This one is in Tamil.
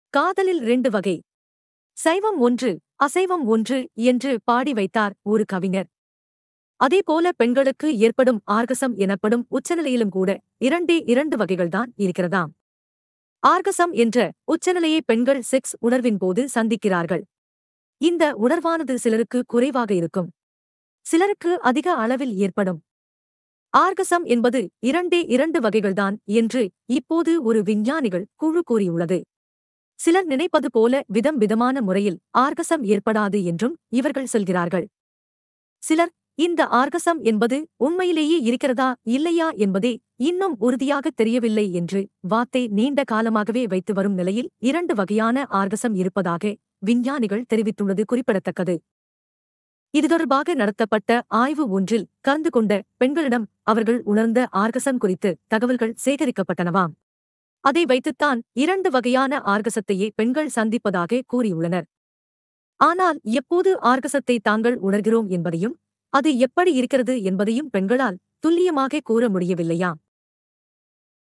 காதலில் ரெண்டு வகை சைவம் ஒன்று அசைவம் ஒன்று என்று பாடி வைத்தார் ஒரு கவிஞர் அதேபோல பெண்களுக்கு ஏற்படும் ஆர்கசம் எனப்படும் உச்சநிலையிலும் கூட இரண்டே இரண்டு வகைகள்தான் இருக்கிறதாம் ஆர்கசம் என்ற உச்சநிலையை பெண்கள் செக்ஸ் உணர்வின் போது சந்திக்கிறார்கள் இந்த உணர்வானது சிலருக்கு குறைவாக இருக்கும் சிலருக்கு அதிக அளவில் ஏற்படும் ஆர்கசம் என்பது இரண்டே இரண்டு வகைகள்தான் என்று இப்போது ஒரு விஞ்ஞானிகள் குழு கூறியுள்ளது சிலர் நினைப்பது போல விதம் விதமான முறையில் ஆர்கசம் ஏற்படாது என்றும் இவர்கள் சொல்கிறார்கள் சிலர் இந்த ஆர்கசம் என்பது உண்மையிலேயே இருக்கிறதா இல்லையா என்பதே இன்னும் உறுதியாக தெரியவில்லை என்று வாத்தை நீண்ட காலமாகவே வைத்து வரும் நிலையில் இரண்டு வகையான ஆர்கசம் இருப்பதாக விஞ்ஞானிகள் தெரிவித்துள்ளது குறிப்பிடத்தக்கது இது தொடர்பாக நடத்தப்பட்ட ஆய்வு ஒன்றில் கலந்து கொண்ட பெண்களிடம் அவர்கள் உணர்ந்த ஆர்கசம் குறித்து தகவல்கள் சேகரிக்கப்பட்டனவாம் அதை வைத்துத்தான் இரண்டு வகையான ஆர்கசத்தையே பெண்கள் சந்திப்பதாக கூறியுள்ளனர் ஆனால் எப்போது ஆர்கசத்தை தாங்கள் உணர்கிறோம் என்பதையும் அது எப்படி இருக்கிறது என்பதையும் பெண்களால் துல்லியமாக கூற முடியவில்லையா